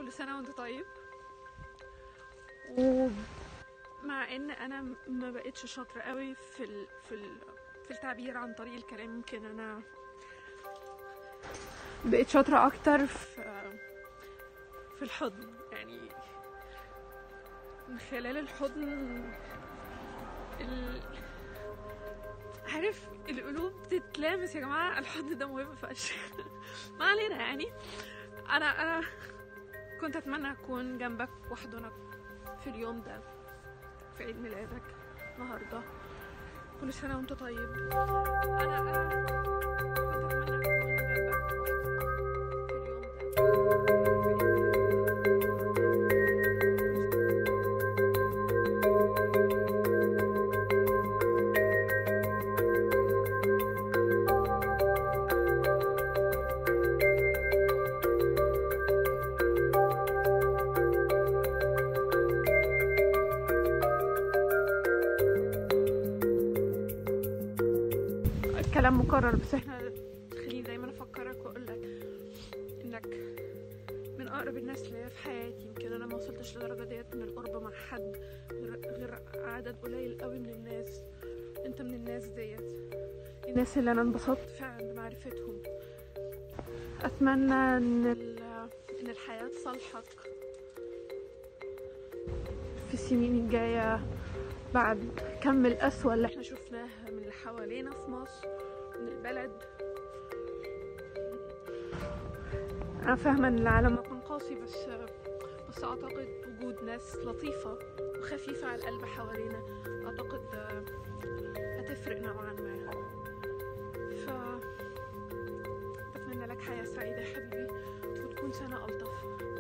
كل سنة وانت طيب ومع ان انا ما بقتش شاطرة قوي في ال... في ال... في التعبير عن طريق الكلام يمكن انا بقيت شاطرة اكتر في في الحضن يعني من خلال الحضن ال... عارف القلوب بتتلامس يا جماعة الحضن ده مهم فشخ ما علينا يعني انا انا كنت اتمنى اكون جنبك واحضنك في اليوم ده في عيد ميلادك النهارده كل سنه وانت طيب انا انا كنت اتمنى اكون جنبك واحضنك في اليوم ده الكلام مكرر بس احنا خليني دايما افكرك واقول لك انك من اقرب الناس ليا في حياتي يمكن انا ما وصلتش للدرجه ديت من القرب مع حد غير, غير عدد قليل قوي من الناس انت من الناس ديت الناس اللي انا انبسطت فعلا بمعرفتهم اتمنى ان ال- ان الحياه تصالحك في السنين الجايه بعد كم القسوة اللي احنا شفناها من اللي حوالينا في مصر من البلد انا فاهمة ان العالم يكون قاسي بس بس اعتقد وجود ناس لطيفة وخفيفة على القلب حوالينا اعتقد آه، هتفرق نوعا ما ف بتمنى لك حياة سعيدة يا حبيبي وتكون سنة ألطف